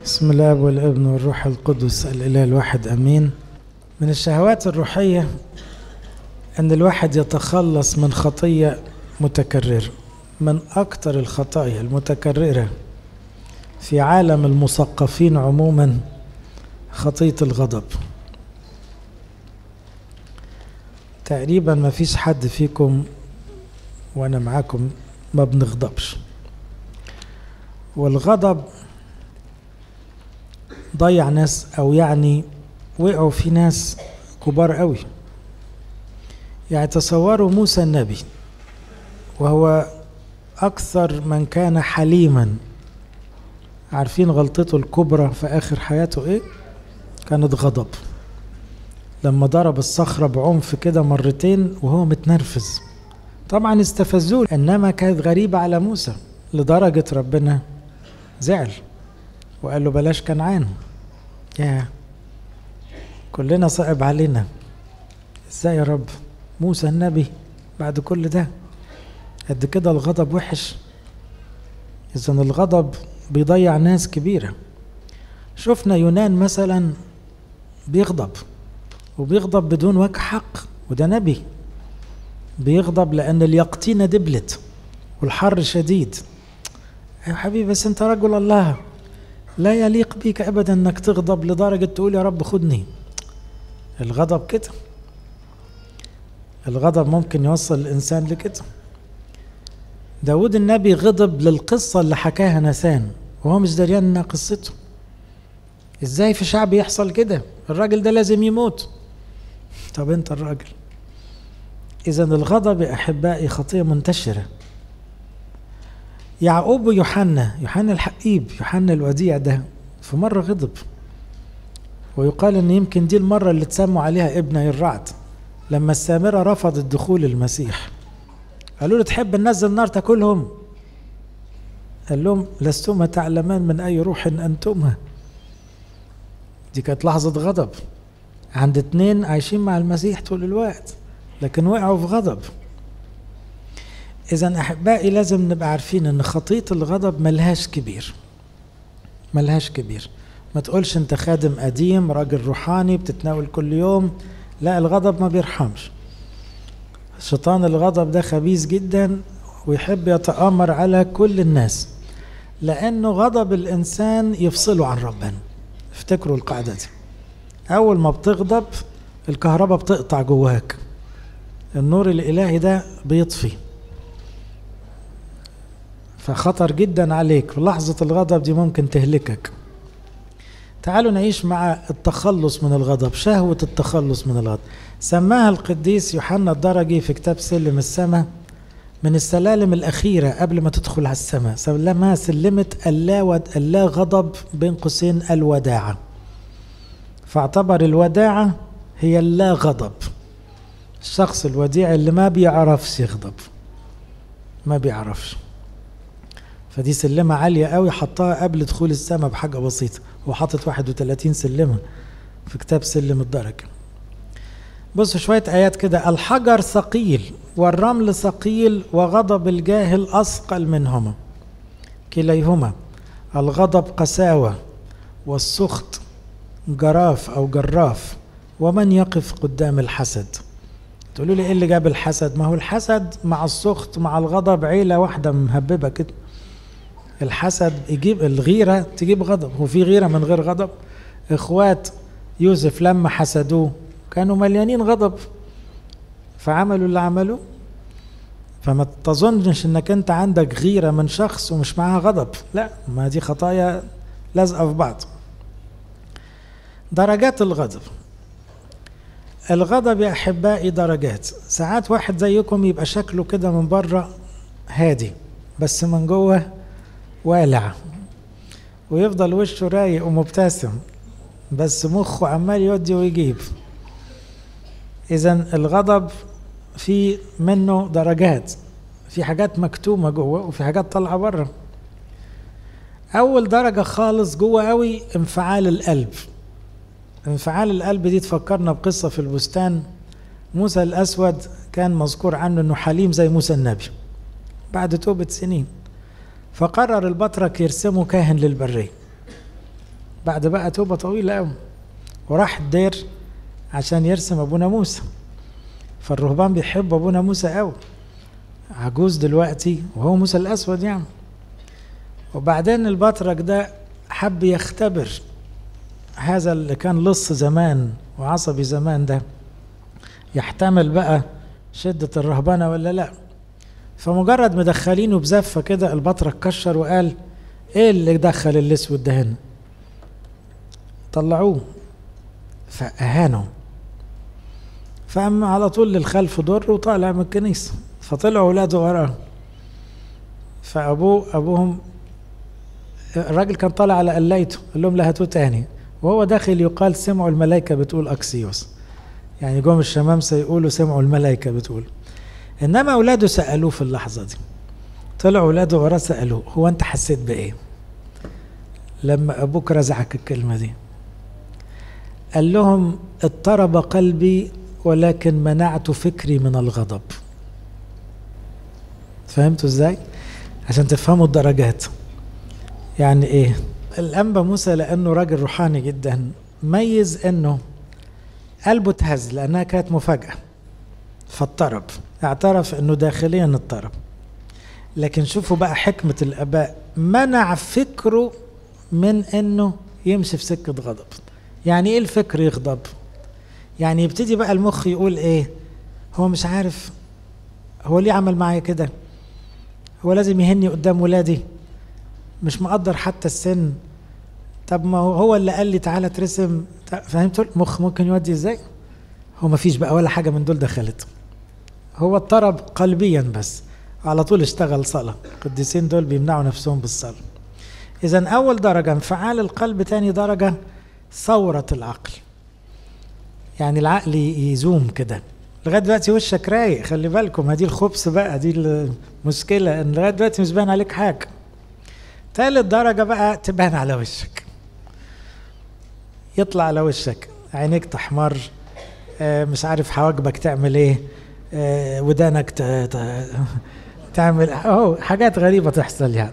بسم الله والابن والروح القدس الاله الواحد امين من الشهوات الروحيه ان الواحد يتخلص من خطيه متكرره من اكثر الخطايا المتكرره في عالم المثقفين عموما خطيه الغضب تقريبا ما فيش حد فيكم وانا معاكم ما بنغضبش والغضب ضيع ناس او يعني وقعوا في ناس كبار قوي يعني تصوروا موسى النبي وهو اكثر من كان حليما عارفين غلطته الكبرى في اخر حياته ايه كانت غضب لما ضرب الصخرة بعنف كده مرتين وهو متنرفز طبعا استفزوه انما كانت غريبة على موسى لدرجة ربنا زعل وقال له بلاش كنعان يا كلنا صعب علينا ازاي يا رب موسى النبي بعد كل ده قد كده الغضب وحش اذا الغضب بيضيع ناس كبيرة شفنا يونان مثلا بيغضب وبيغضب بدون وجه حق وده نبي بيغضب لأن اليقطينة دبلت والحر شديد يا حبيبي بس انت رجل الله لا يليق بيك ابدا انك تغضب لدرجة تقول يا رب خدني الغضب كده الغضب ممكن يوصل الانسان لكده داود النبي غضب للقصة اللي حكاها نسان وهو مش دريان انها قصته ازاي في شعب يحصل كده الراجل ده لازم يموت طب انت الراجل اذا الغضب يا احبائي خطيه منتشره يعقوب ويوحنا يوحنا الحقيب يوحنا الوديع ده في مره غضب ويقال ان يمكن دي المره اللي تسموا عليها ابن الرعد لما السامره رفضت دخول المسيح قالوا له تحب ننزل نار تاكلهم قال لهم لستما تعلمان من اي روح انتما دي كانت لحظه غضب عند اتنين عايشين مع المسيح طول الوقت لكن وقعوا في غضب اذا احبائي لازم نبقى عارفين ان خطيه الغضب ملهاش كبير ملهاش كبير ما تقولش انت خادم قديم راجل روحاني بتتناول كل يوم لا الغضب ما بيرحمش شيطان الغضب ده خبيث جدا ويحب يتآمر على كل الناس لأنه غضب الإنسان يفصله عن ربنا افتكروا القاعدة دي أول ما بتغضب الكهرباء بتقطع جواك النور الإلهي ده بيطفي فخطر جدا عليك في لحظة الغضب دي ممكن تهلكك تعالوا نعيش مع التخلص من الغضب شهوة التخلص من الغضب سماها القديس يوحنا الدرجي في كتاب سلم السماء من السلالم الأخيرة قبل ما تدخل على السماء سلمها سلمة اللا, ود... اللا غضب بين قوسين الوداعة فاعتبر الوداعة هي اللا غضب الشخص الوديع اللي ما بيعرفش يغضب ما بيعرفش فدي سلمة عالية قوي حطها قبل دخول السماء بحاجة بسيطة هو حاطط 31 سلمة في كتاب سلم الدرجة بصوا شوية آيات كده الحجر ثقيل والرمل ثقيل وغضب الجاهل أثقل منهما كليهما الغضب قساوة والسخط جراف أو جراف ومن يقف قدام الحسد تقولوا لي ايه اللي جاب الحسد ما هو الحسد مع السخط مع الغضب عيلة واحدة مهببة كده الحسد يجيب الغيرة تجيب غضب هو في غيرة من غير غضب اخوات يوسف لما حسدوه كانوا مليانين غضب فعملوا اللي عملوه فما تظنش انك انت عندك غيرة من شخص ومش معاها غضب لا ما دي خطايا لازقة في بعض درجات الغضب الغضب يا احبائي درجات ساعات واحد زيكم يبقى شكله كده من بره هادي بس من جوه والع ويفضل وشه رايق ومبتسم بس مخه عمال يودي ويجيب اذا الغضب في منه درجات في حاجات مكتومة جوه وفي حاجات طالعة بره أول درجة خالص جوه قوي انفعال القلب انفعال القلب دي تفكرنا بقصة في البستان موسى الأسود كان مذكور عنه أنه حليم زي موسى النبي بعد توبة سنين فقرر البطرك يرسمه كاهن للبرية بعد بقى توبة طويلة قوي وراح الدير عشان يرسم أبونا موسى فالرهبان بيحبوا أبونا موسى قوي عجوز دلوقتي وهو موسى الأسود يعني وبعدين البطرك ده حب يختبر هذا اللي كان لص زمان وعصبي زمان ده يحتمل بقى شدة الرهبنة ولا لا فمجرد مدخلينه بزفة كده البطرك كشر وقال ايه اللي دخل الاسود ده هنا طلعوه فأهانوا فأما على طول للخلف ضر وطالع من الكنيسة فطلعوا ولاده وراه فأبوه أبوهم الراجل كان طالع على قلايته قال لهم لا هاتوه تاني وهو داخل يقال سمعوا الملائكة بتقول أكسيوس يعني جم الشمامسة يقولوا سمعوا الملائكة بتقول إنما أولاده سألوه في اللحظة دي طلعوا أولاده وراه سألوه هو أنت حسيت بإيه لما أبوك رزعك الكلمة دي قال لهم اضطرب قلبي ولكن منعت فكري من الغضب فهمتوا ازاي عشان تفهموا الدرجات يعني ايه الانبا موسى لانه راجل روحاني جدا ميز انه قلبه اتهز لانها كانت مفاجاه فاضطرب اعترف انه داخليا اضطرب لكن شوفوا بقى حكمه الاباء منع فكره من انه يمشي في سكه غضب يعني ايه الفكر يغضب يعني يبتدي بقى المخ يقول ايه هو مش عارف هو ليه عمل معايا كده هو لازم يهني قدام ولادي مش مقدر حتى السن طب ما هو هو اللي قال لي تعالى ترسم فهمتوا المخ ممكن يودي ازاي هو ما فيش بقى ولا حاجه من دول دخلت هو اضطرب قلبيا بس على طول اشتغل صلاه القديسين دول بيمنعوا نفسهم بالصلاه اذا اول درجه انفعال القلب تاني درجه ثوره العقل يعني العقل يزوم كده لغايه دلوقتي وشك رايق خلي بالكم هدي الخبز بقى دي المشكله ان لغايه دلوقتي مش باين عليك حاجه تالت درجه بقى تبان على وشك يطلع على وشك عينيك تحمر آه مش عارف حواجبك تعمل ايه آه ودانك ت... ت... تعمل اهو حاجات غريبه تحصل يعني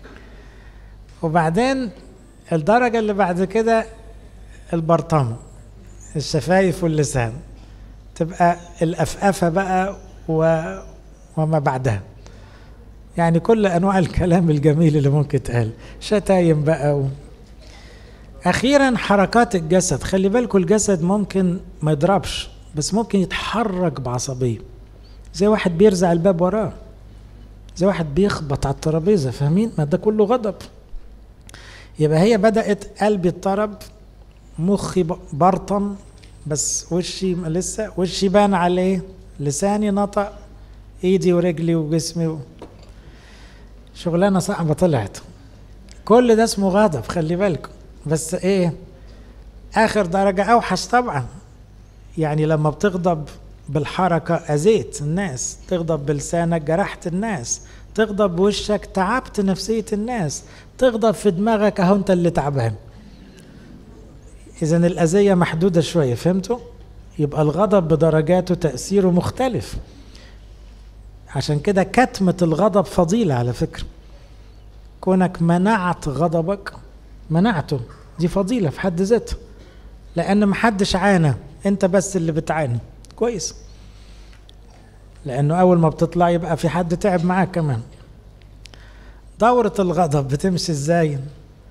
وبعدين الدرجه اللي بعد كده البرطمه الشفايف واللسان تبقى الأفأفة بقى و... وما بعدها يعني كل أنواع الكلام الجميل اللي ممكن تقال شتايم بقى و... أخيرا حركات الجسد خلي بالكم الجسد ممكن ما يضربش بس ممكن يتحرك بعصبية زي واحد بيرزع الباب وراه زي واحد بيخبط على الترابيزة فاهمين ما ده كله غضب يبقى هي بدأت قلبي اضطرب مخي برطم بس وشي لسه وشي بان عليه لساني نطق ايدي ورجلي وجسمي و... شغلانه صعبه طلعت كل ده اسمه غضب خلي بالكم بس ايه اخر درجه اوحش طبعا يعني لما بتغضب بالحركه اذيت الناس تغضب بلسانك جرحت الناس تغضب بوشك تعبت نفسيه الناس تغضب في دماغك اهو انت اللي تعبان إذا الأذية محدودة شوية فهمتوا؟ يبقى الغضب بدرجاته تأثيره مختلف عشان كده كتمة الغضب فضيلة على فكرة كونك منعت غضبك منعته دي فضيلة في حد ذاتها لأن محدش عانى أنت بس اللي بتعاني كويس لأنه أول ما بتطلع يبقى في حد تعب معاك كمان دورة الغضب بتمشي ازاي؟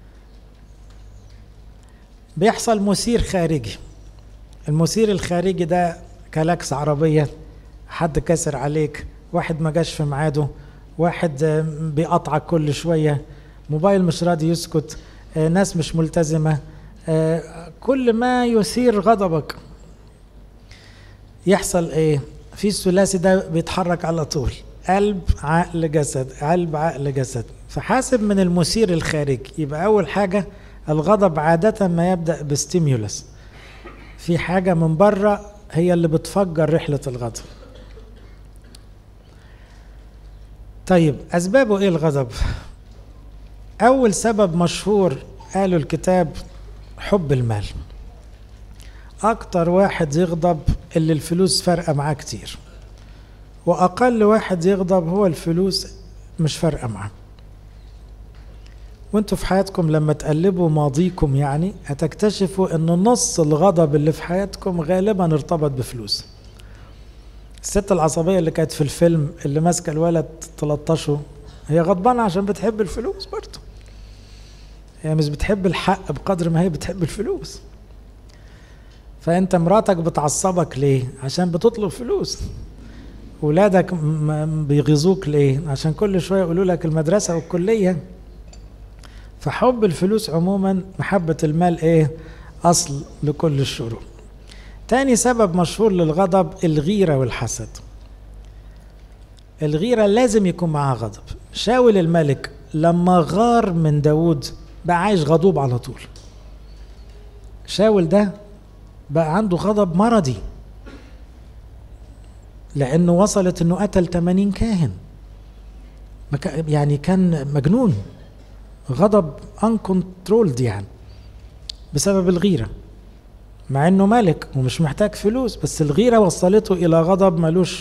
بيحصل مثير خارجي المثير الخارجي ده كلاكس عربية حد كسر عليك واحد ما جاش في ميعاده واحد بيقطعك كل شوية موبايل مش راضي يسكت ناس مش ملتزمة كل ما يثير غضبك يحصل ايه في الثلاثي ده بيتحرك على طول قلب عقل جسد قلب عقل جسد فحاسب من المثير الخارجي يبقى اول حاجه الغضب عادة ما يبدأ بستيميولس في حاجة من بره هي اللي بتفجر رحلة الغضب طيب أسبابه إيه الغضب أول سبب مشهور قالوا الكتاب حب المال أكتر واحد يغضب اللي الفلوس فارقة معاه كتير وأقل واحد يغضب هو الفلوس مش فارقة معاه وانتوا في حياتكم لما تقلبوا ماضيكم يعني هتكتشفوا ان نص الغضب اللي في حياتكم غالبا ارتبط بفلوس الست العصبية اللي كانت في الفيلم اللي ماسكة الولد 13 هي غضبانة عشان بتحب الفلوس برضه هي مش بتحب الحق بقدر ما هي بتحب الفلوس فانت مراتك بتعصبك ليه عشان بتطلب فلوس ولادك بيغيظوك ليه عشان كل شويه يقولوا لك المدرسه والكليه فحب الفلوس عموما محبه المال ايه اصل لكل الشرور تاني سبب مشهور للغضب الغيره والحسد الغيره لازم يكون معاها غضب شاول الملك لما غار من داود بقى عايش غضوب على طول شاول ده بقى عنده غضب مرضي لانه وصلت انه قتل 80 كاهن يعني كان مجنون غضب uncontrolled يعني بسبب الغيره مع انه ملك ومش محتاج فلوس بس الغيره وصلته الى غضب ملوش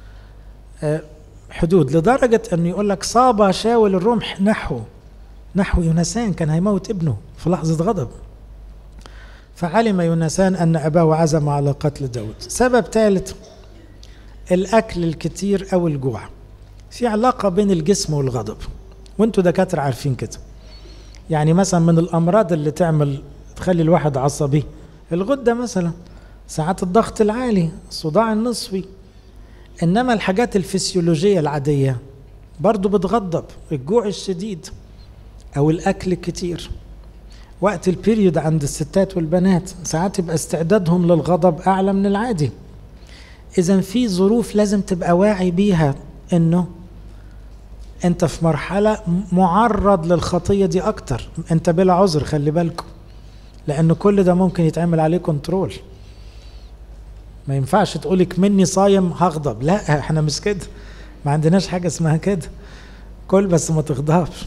حدود لدرجه انه يقول لك صاب شاول الرمح نحو نحو يونسان كان هيموت ابنه في لحظه غضب فعلم يونسان أن أباه عزم على قتل داود سبب ثالث الأكل الكتير أو الجوع في علاقة بين الجسم والغضب وانتوا دكاترة عارفين كده يعني مثلا من الأمراض اللي تعمل تخلي الواحد عصبي الغدة مثلا ساعات الضغط العالي الصداع النصفي إنما الحاجات الفسيولوجية العادية برضو بتغضب الجوع الشديد أو الأكل الكتير وقت البيريود عند الستات والبنات ساعات يبقى استعدادهم للغضب اعلى من العادي اذا في ظروف لازم تبقى واعي بيها انه انت في مرحلة معرض للخطية دي اكتر انت بلا عذر خلي بالكم لان كل ده ممكن يتعمل عليه كنترول ما ينفعش تقولك مني صايم هغضب لا احنا مش كده ما عندناش حاجة اسمها كده كل بس ما تغضبش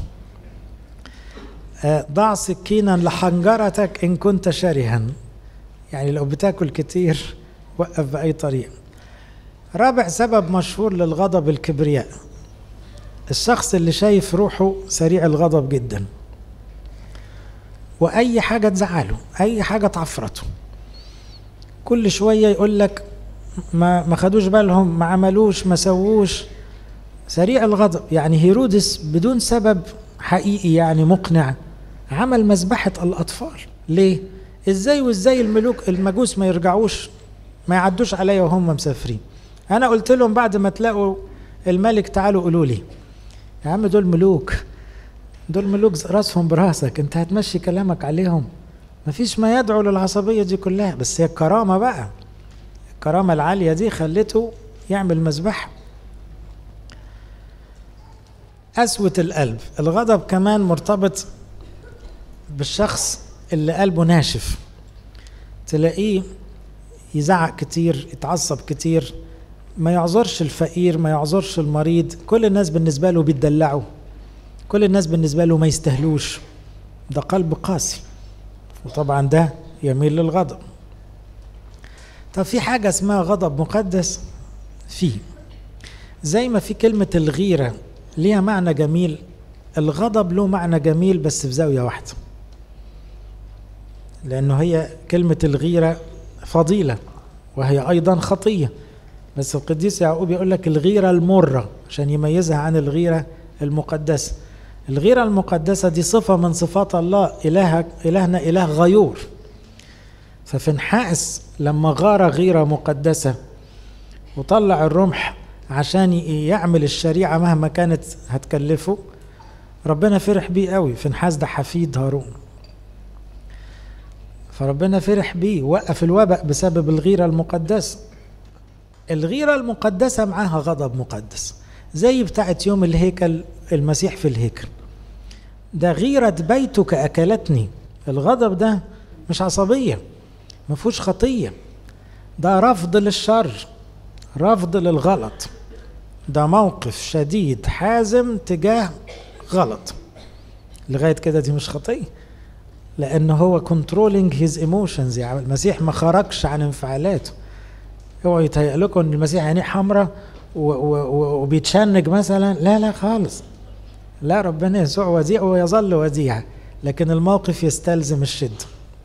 ضع سكينا لحنجرتك إن كنت شرها يعني لو بتاكل كتير وقف بأي طريقة رابع سبب مشهور للغضب الكبرياء الشخص اللي شايف روحه سريع الغضب جدا وأي حاجة تزعله أي حاجة تعفرته كل شوية يقول لك ما ما خدوش بالهم ما عملوش ما سووش سريع الغضب يعني هيرودس بدون سبب حقيقي يعني مقنع عمل مذبحة الأطفال ليه؟ إزاي وإزاي الملوك المجوس ما يرجعوش ما يعدوش عليا وهم مسافرين أنا قلت لهم بعد ما تلاقوا الملك تعالوا قولوا لي يا عم دول ملوك دول ملوك راسهم براسك انت هتمشي كلامك عليهم مفيش ما يدعو للعصبية دي كلها بس هي الكرامة بقى الكرامة العالية دي خلته يعمل مذبحة قسوة القلب الغضب كمان مرتبط بالشخص اللي قلبه ناشف تلاقيه يزعق كتير يتعصب كتير ما يعذرش الفقير ما يعذرش المريض كل الناس بالنسبة له بيتدلعوا كل الناس بالنسبة له ما يستهلوش ده قلب قاسي وطبعا ده يميل للغضب طب في حاجة اسمها غضب مقدس فيه زي ما في كلمة الغيرة ليها معنى جميل الغضب له معنى جميل بس في زاوية واحدة لأنه هي كلمة الغيرة فضيلة وهي أيضا خطية بس القديس يعقوب يقول لك الغيرة المرة عشان يميزها عن الغيرة المقدسة الغيرة المقدسة دي صفة من صفات الله إله إلهنا إله غيور ففنحاس لما غار غيرة مقدسة وطلع الرمح عشان يعمل الشريعة مهما كانت هتكلفه ربنا فرح بيه قوي فنحاس ده حفيد هارون فربنا فرح بيه وقف الوباء بسبب الغيرة المقدسة الغيرة المقدسة معاها غضب مقدس زي بتاعت يوم الهيكل المسيح في الهيكل ده غيرة بيتك أكلتني الغضب ده مش عصبية ما فيهوش خطية ده رفض للشر رفض للغلط ده موقف شديد حازم تجاه غلط لغاية كده دي مش خطية لأن هو controlling his emotions يعني المسيح ما خرجش عن انفعالاته اوعوا يتهيأ لكم ان المسيح عينيه حمراء وبيتشنج مثلا لا لا خالص لا ربنا يسوع وديع ويظل وديع لكن الموقف يستلزم الشده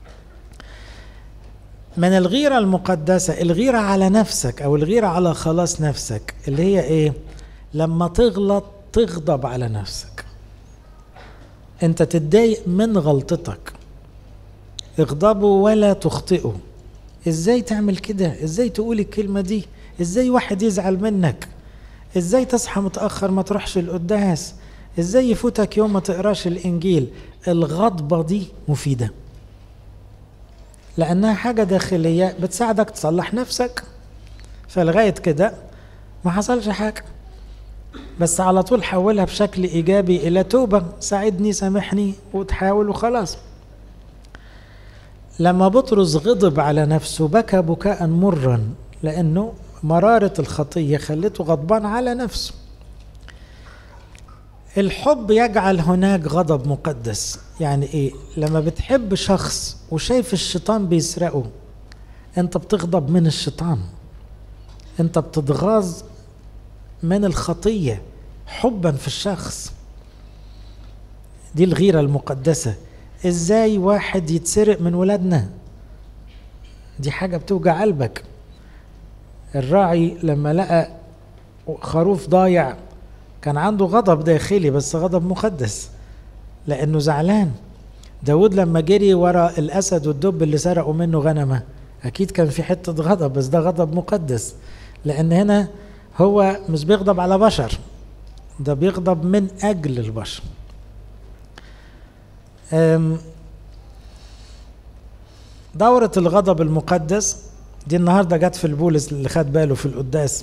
من الغيرة المقدسة الغيرة على نفسك أو الغيرة على خلاص نفسك اللي هي إيه لما تغلط تغضب على نفسك أنت تتضايق من غلطتك اغضبوا ولا تخطئوا ازاي تعمل كده ازاي تقول الكلمة دي ازاي واحد يزعل منك ازاي تصحى متأخر ما تروحش القداس ازاي يفوتك يوم ما تقراش الانجيل الغضبة دي مفيدة لانها حاجة داخلية بتساعدك تصلح نفسك فلغاية كده ما حصلش حاجة بس على طول حولها بشكل ايجابي الى توبة ساعدني سامحني وتحاول وخلاص لما بطرس غضب على نفسه بكى بكاء مرا لانه مرارة الخطية خلته غضبان على نفسه الحب يجعل هناك غضب مقدس يعني ايه لما بتحب شخص وشايف الشيطان بيسرقه انت بتغضب من الشيطان انت بتتغاظ من الخطية حبا في الشخص دي الغيرة المقدسة ازاي واحد يتسرق من ولادنا دي حاجة بتوجع قلبك الراعي لما لقى خروف ضايع كان عنده غضب داخلي بس غضب مقدس لانه زعلان داود لما جري ورا الاسد والدب اللي سرقوا منه غنمه اكيد كان في حته غضب بس ده غضب مقدس لان هنا هو مش بيغضب على بشر ده بيغضب من اجل البشر دورة الغضب المقدس دي النهاردة جت في البولس اللي خد باله في القداس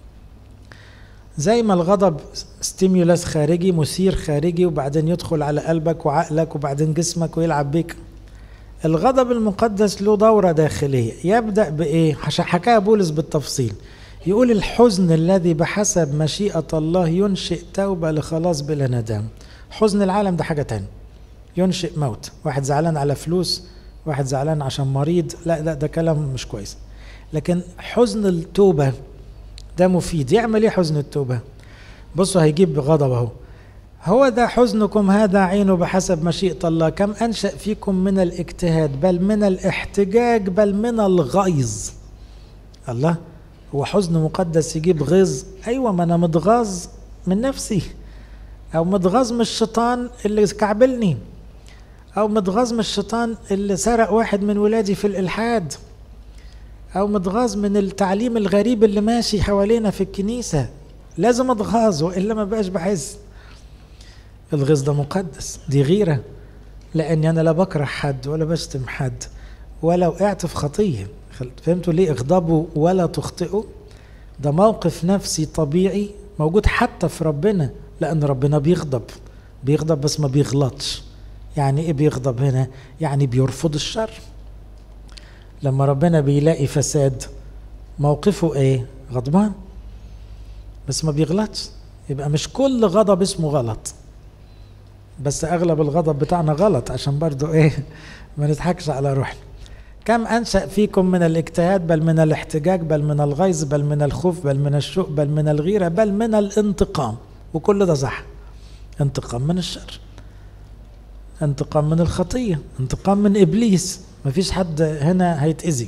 زي ما الغضب ستيمولاس خارجي مثير خارجي وبعدين يدخل على قلبك وعقلك وبعدين جسمك ويلعب بيك الغضب المقدس له دورة داخلية يبدأ بإيه؟ حكاها بولس بالتفصيل يقول الحزن الذي بحسب مشيئة الله ينشئ توبة لخلاص بلا ندم حزن العالم ده حاجة تانية ينشئ موت واحد زعلان على فلوس واحد زعلان عشان مريض لا لا ده كلام مش كويس لكن حزن التوبة ده مفيد يعمل ايه حزن التوبة بصوا هيجيب غضب اهو هو ده حزنكم هذا عين بحسب مشيئة الله كم أنشأ فيكم من الاجتهاد بل من الاحتجاج بل من الغيظ الله هو حزن مقدس يجيب غيظ أيوة ما أنا متغاظ من نفسي أو متغاظ من الشيطان اللي كعبلني أو متغاظ من الشيطان اللي سرق واحد من ولادي في الإلحاد أو متغاظ من التعليم الغريب اللي ماشي حوالينا في الكنيسة لازم أتغاظ وإلا ما بقاش بحس الغيظ ده مقدس دي غيرة لأني أنا لا بكره حد ولا بشتم حد ولا وقعت في خطية فهمتوا ليه اغضبوا ولا تخطئوا ده موقف نفسي طبيعي موجود حتى في ربنا لأن ربنا بيغضب بيغضب بس ما بيغلطش يعني ايه بيغضب هنا يعني بيرفض الشر لما ربنا بيلاقي فساد موقفه ايه غضبان بس ما بيغلطش يبقى مش كل غضب اسمه غلط بس اغلب الغضب بتاعنا غلط عشان برضو ايه ما نضحكش على روحنا كم انشا فيكم من الاجتهاد بل من الاحتجاج بل من الغيظ بل من الخوف بل من الشوق بل من الغيره بل من الانتقام وكل ده صح انتقام من الشر انتقام من الخطيه انتقام من ابليس مفيش حد هنا هيتاذي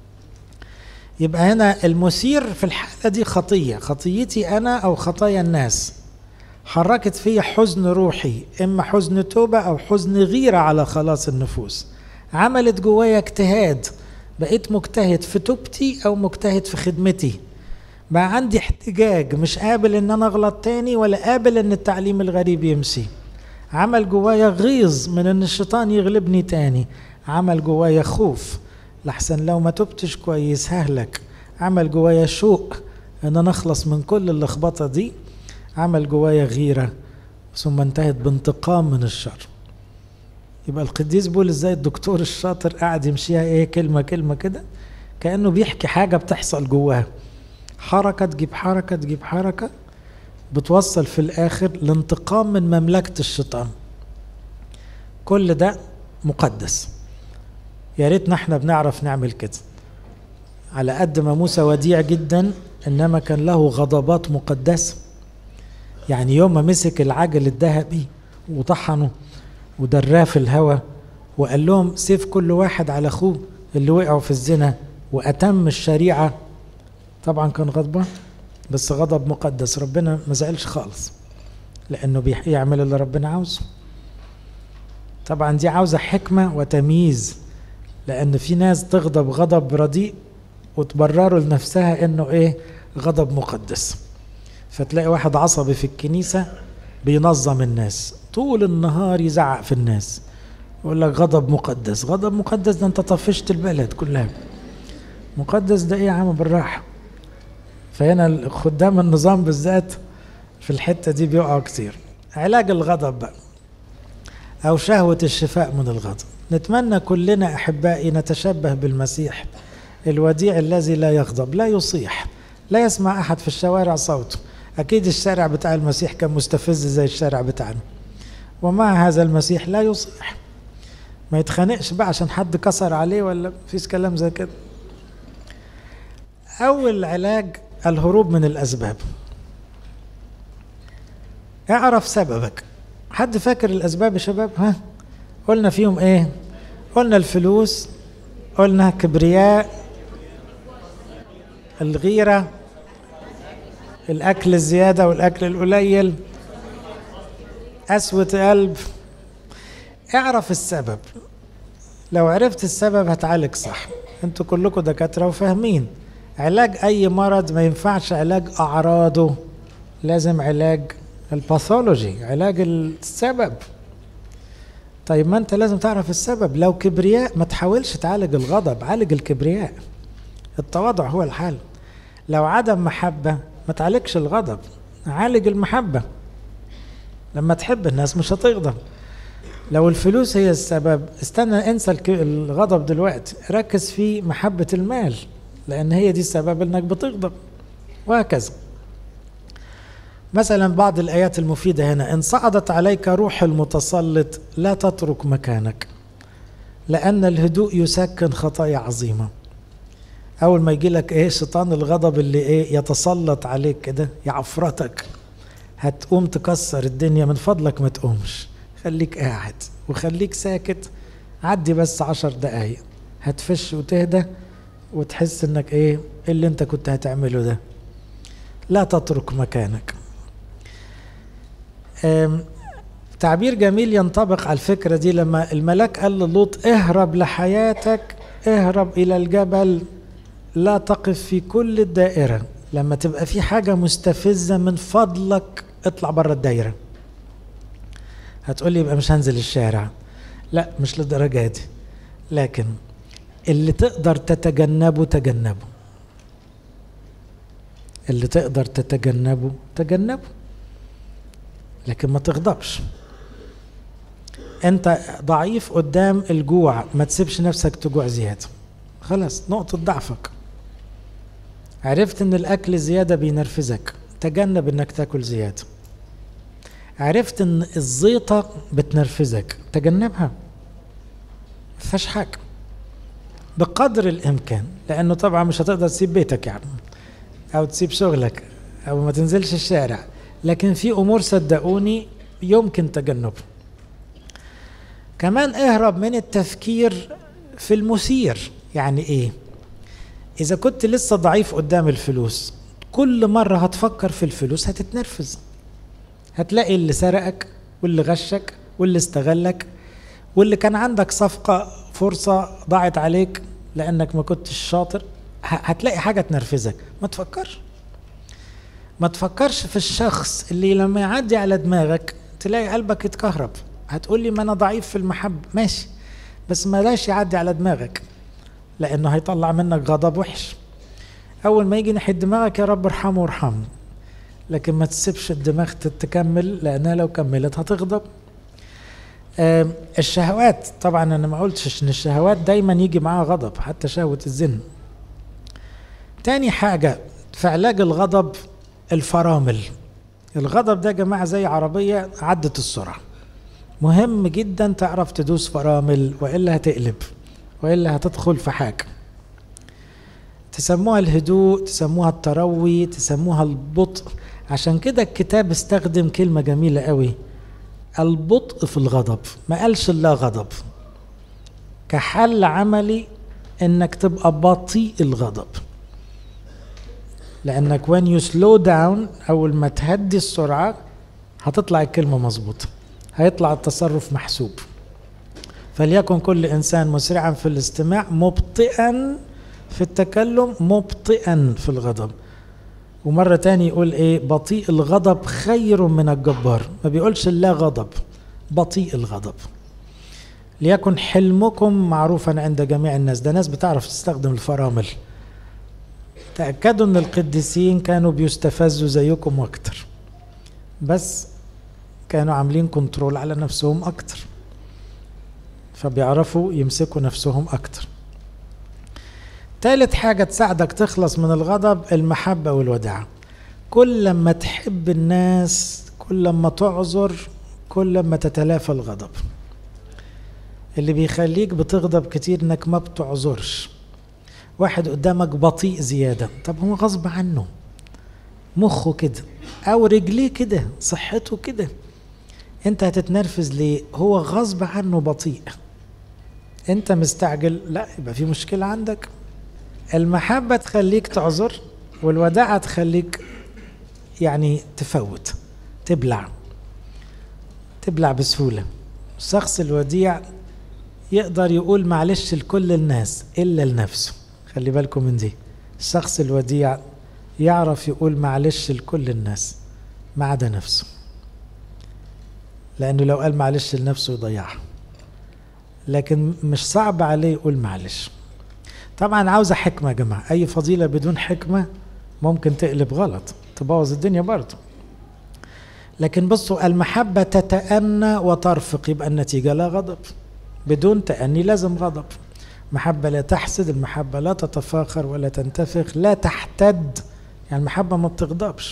يبقى هنا المثير في الحاله دي خطيه خطيتي انا او خطايا الناس حركت فيا حزن روحي اما حزن توبه او حزن غيره على خلاص النفوس عملت جوايا اجتهاد بقيت مجتهد في توبتي او مجتهد في خدمتي بقى عندي احتجاج مش قابل ان انا اغلط تاني ولا قابل ان التعليم الغريب يمشي عمل جوايا غيظ من ان الشيطان يغلبني تاني عمل جوايا خوف لحسن لو ما تبتش كويس ههلك عمل جوايا شوق ان انا اخلص من كل اللخبطه دي عمل جوايا غيره ثم انتهت بانتقام من الشر يبقى القديس بيقول ازاي الدكتور الشاطر قاعد يمشيها ايه كلمه كلمه كده كانه بيحكي حاجه بتحصل جواه حركه تجيب حركه تجيب حركه بتوصل في الاخر لانتقام من مملكه الشيطان كل ده مقدس يا ريتنا احنا بنعرف نعمل كده على قد ما موسى وديع جدا انما كان له غضبات مقدسه يعني يوم ما مسك العجل الذهبي وطحنه ودراه في الهواء وقال لهم سيف كل واحد على اخوه اللي وقعوا في الزنا واتم الشريعه طبعا كان غضبان بس غضب مقدس ربنا ما زعلش خالص لانه بيعمل اللي ربنا عاوزه طبعا دي عاوزه حكمه وتمييز لان في ناس تغضب غضب رديء وتبرروا لنفسها انه ايه غضب مقدس فتلاقي واحد عصبي في الكنيسه بينظم الناس طول النهار يزعق في الناس يقول لك غضب مقدس غضب مقدس ده انت طفشت البلد كلها مقدس ده ايه يا عم بالراحه فهنا خدام النظام بالذات في الحته دي بيقعوا كتير علاج الغضب بقى او شهوه الشفاء من الغضب نتمنى كلنا احبائي نتشبه بالمسيح الوديع الذي لا يغضب لا يصيح لا يسمع احد في الشوارع صوته اكيد الشارع بتاع المسيح كان مستفز زي الشارع بتاعنا ومع هذا المسيح لا يصيح ما يتخانقش بقى عشان حد كسر عليه ولا فيش كلام زي كده اول علاج الهروب من الاسباب اعرف سببك حد فاكر الاسباب يا شباب ها قلنا فيهم ايه قلنا الفلوس قلنا كبرياء الغيره الاكل الزياده والاكل القليل قسوه قلب اعرف السبب لو عرفت السبب هتعالج صح انتوا كلكم دكاتره وفاهمين علاج اي مرض ما ينفعش علاج اعراضه لازم علاج الباثولوجي علاج السبب طيب ما انت لازم تعرف السبب لو كبرياء ما تحاولش تعالج الغضب عالج الكبرياء التواضع هو الحل لو عدم محبة ما تعالجش الغضب عالج المحبة لما تحب الناس مش هتغضب لو الفلوس هي السبب استنى انسى الغضب دلوقتي ركز في محبة المال لأن هي دي السبب إنك بتغضب وهكذا مثلا بعض الآيات المفيدة هنا إن صعدت عليك روح المتسلط لا تترك مكانك لأن الهدوء يسكن خطايا عظيمة أول ما يجي لك إيه شيطان الغضب اللي إيه يتسلط عليك كده يعفرتك هتقوم تكسر الدنيا من فضلك ما تقومش خليك قاعد وخليك ساكت عدي بس عشر دقايق هتفش وتهدى وتحس انك ايه اللي انت كنت هتعمله ده لا تترك مكانك تعبير جميل ينطبق على الفكرة دي لما الملاك قال للوط اهرب لحياتك اهرب إلى الجبل لا تقف في كل الدائرة لما تبقى في حاجة مستفزة من فضلك اطلع بره الدايرة هتقولي يبقى مش هنزل الشارع لا مش للدرجة دي لكن اللي تقدر تتجنبه تجنبه اللي تقدر تتجنبه تجنبه لكن ما تغضبش انت ضعيف قدام الجوع ما تسيبش نفسك تجوع زيادة خلاص نقطة ضعفك عرفت ان الاكل زيادة بينرفزك تجنب انك تاكل زيادة عرفت ان الزيطة بتنرفزك تجنبها مفيهاش حاجة بقدر الامكان لانه طبعا مش هتقدر تسيب بيتك يعني او تسيب شغلك او ما تنزلش الشارع لكن في امور صدقوني يمكن تجنبها كمان اهرب من التفكير في المثير يعني ايه اذا كنت لسه ضعيف قدام الفلوس كل مرة هتفكر في الفلوس هتتنرفز هتلاقي اللي سرقك واللي غشك واللي استغلك واللي كان عندك صفقة فرصة ضاعت عليك لأنك ما كنتش شاطر هتلاقي حاجة تنرفزك ما تفكرش ما تفكرش في الشخص اللي لما يعدي على دماغك تلاقي قلبك يتكهرب هتقول لي ما أنا ضعيف في المحبة ماشي بس بلاش يعدي على دماغك لأنه هيطلع منك غضب وحش أول ما يجي ناحية دماغك يا رب ارحمه وارحمني لكن ما تسيبش الدماغ تكمل لأنها لو كملت هتغضب الشهوات طبعا انا ما قلتش ان الشهوات دايما يجي معاها غضب حتى شهوة الزنا تاني حاجة في علاج الغضب الفرامل الغضب ده يا جماعة زي عربية عدت السرعة مهم جدا تعرف تدوس فرامل وإلا هتقلب وإلا هتدخل في حاجة تسموها الهدوء تسموها التروي تسموها البطء عشان كده الكتاب استخدم كلمة جميلة قوي البطء في الغضب ما قالش لا غضب كحل عملي انك تبقى بطيء الغضب لانك when you slow down اول ما تهدي السرعة هتطلع الكلمة مظبوطة هيطلع التصرف محسوب فليكن كل انسان مسرعا في الاستماع مبطئا في التكلم مبطئا في الغضب ومرة تاني يقول ايه بطيء الغضب خير من الجبار ما بيقولش لا غضب بطيء الغضب ليكن حلمكم معروفا عند جميع الناس ده ناس بتعرف تستخدم الفرامل تأكدوا ان القديسين كانوا بيستفزوا زيكم واكتر بس كانوا عاملين كنترول على نفسهم اكتر فبيعرفوا يمسكوا نفسهم اكتر تالت حاجة تساعدك تخلص من الغضب المحبة والوداعة كل لما تحب الناس كل لما تعذر كل لما تتلافى الغضب اللي بيخليك بتغضب كتير انك ما بتعذرش واحد قدامك بطيء زيادة طب هو غصب عنه مخه كده او رجليه كده صحته كده انت هتتنرفز ليه هو غصب عنه بطيء انت مستعجل لا يبقى في مشكلة عندك المحبة تخليك تعذر والوداعة تخليك يعني تفوت تبلع تبلع بسهولة الشخص الوديع يقدر يقول معلش لكل الناس إلا لنفسه خلي بالكم من دي الشخص الوديع يعرف يقول معلش لكل الناس ما عدا نفسه لأنه لو قال معلش لنفسه يضيعها لكن مش صعب عليه يقول معلش طبعا عاوزة حكمة يا جماعة أي فضيلة بدون حكمة ممكن تقلب غلط تبوظ الدنيا برضه لكن بصوا المحبة تتأنى وترفق يبقى النتيجة لا غضب بدون تأني لازم غضب محبة لا تحسد المحبة لا تتفاخر ولا تنتفخ لا تحتد يعني المحبة ما بتغضبش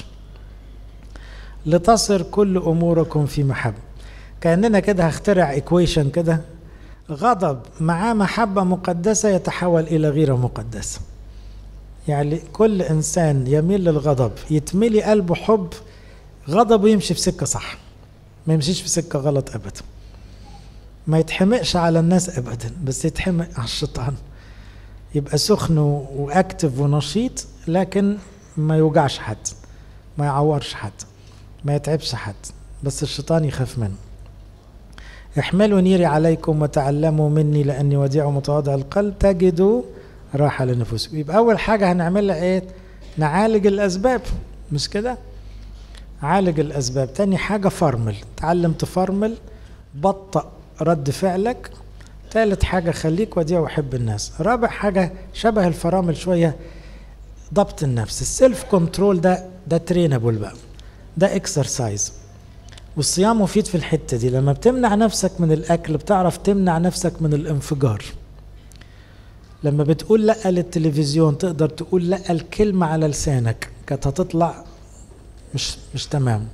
لتصر كل أموركم في محبة كأننا كده هخترع ايكويشن كده غضب مع محبة مقدسة يتحول إلى غيرة مقدسة يعني كل إنسان يميل للغضب يتملي قلبه حب غضبه يمشي في سكة صح ما يمشيش في سكة غلط أبدا ما يتحمقش على الناس أبدا بس يتحمق على الشيطان يبقى سخن وأكتف ونشيط لكن ما يوجعش حد ما يعورش حد ما يتعبش حد بس الشيطان يخاف منه احملوا نيري عليكم وتعلموا مني لاني وديع متواضع القلب تجدوا راحه لنفوسكم يبقى اول حاجه هنعملها ايه نعالج الاسباب مش كده عالج الاسباب تاني حاجه فرمل تعلم تفرمل بطأ رد فعلك ثالث حاجه خليك وديع وحب الناس رابع حاجه شبه الفرامل شويه ضبط النفس السيلف كنترول ده ده ترينابل بقى ده اكسرسايز والصيام مفيد في الحتة دي لما بتمنع نفسك من الأكل بتعرف تمنع نفسك من الانفجار لما بتقول لأ للتلفزيون تقدر تقول لأ الكلمة على لسانك كانت هتطلع مش مش تمام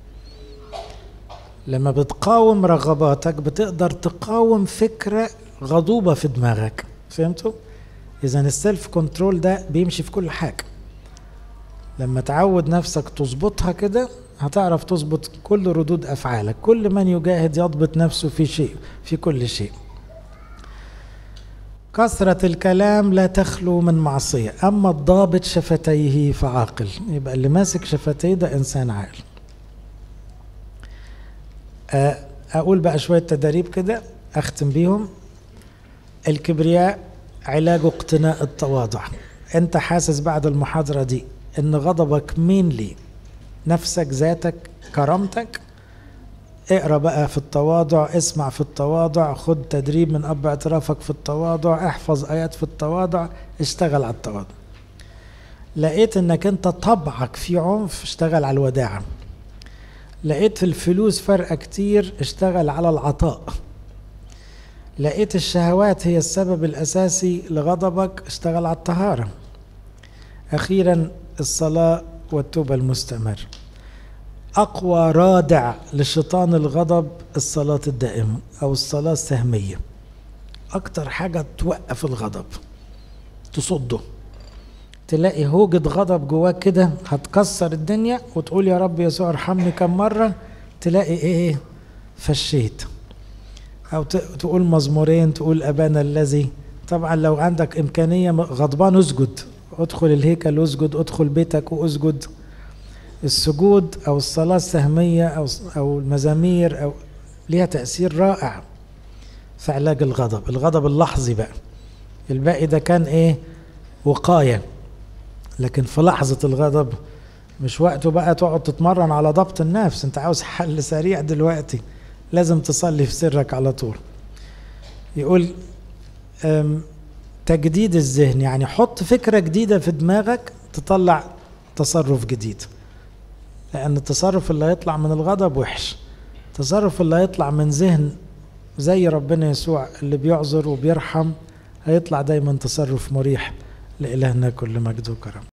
لما بتقاوم رغباتك بتقدر تقاوم فكرة غضوبة في دماغك فهمتوا؟ إذا السيلف كنترول ده بيمشي في كل حاجة لما تعود نفسك تظبطها كده هتعرف تظبط كل ردود افعالك كل من يجاهد يضبط نفسه في شيء في كل شيء كثرة الكلام لا تخلو من معصية أما الضابط شفتيه فعاقل يبقى اللي ماسك شفتيه ده إنسان عاقل أقول بقى شوية تدريب كده أختم بيهم الكبرياء علاجه اقتناء التواضع أنت حاسس بعد المحاضرة دي إن غضبك مين ليه نفسك ذاتك كرامتك اقرا بقى في التواضع اسمع في التواضع خد تدريب من اب اعترافك في التواضع احفظ ايات في التواضع اشتغل على التواضع لقيت انك انت طبعك في عنف اشتغل على الوداعة لقيت في الفلوس فرق كتير اشتغل على العطاء لقيت الشهوات هي السبب الاساسي لغضبك اشتغل على الطهارة اخيرا الصلاة والتوبة المستمر أقوى رادع لشيطان الغضب الصلاة الدائمة أو الصلاة السهمية أكتر حاجة توقف الغضب تصده تلاقي هوجة غضب جواك كده هتكسر الدنيا وتقول يا رب يسوع ارحمني كم مرة تلاقي ايه فشيت او تقول مزمورين تقول ابانا الذي طبعا لو عندك امكانية غضبان اسجد ادخل الهيكل اسجد ادخل بيتك واسجد السجود او الصلاة السهمية او او المزامير او ليها تأثير رائع في علاج الغضب الغضب اللحظي بقى الباقي ده كان ايه وقاية لكن في لحظة الغضب مش وقته بقى تقعد تتمرن على ضبط النفس انت عاوز حل سريع دلوقتي لازم تصلي في سرك على طول يقول تجديد الذهن يعني حط فكرة جديدة في دماغك تطلع تصرف جديد لأن التصرف اللي هيطلع من الغضب وحش التصرف اللي هيطلع من ذهن زي ربنا يسوع اللي بيعذر وبيرحم هيطلع دايما تصرف مريح لإلهنا كل مجد وكرم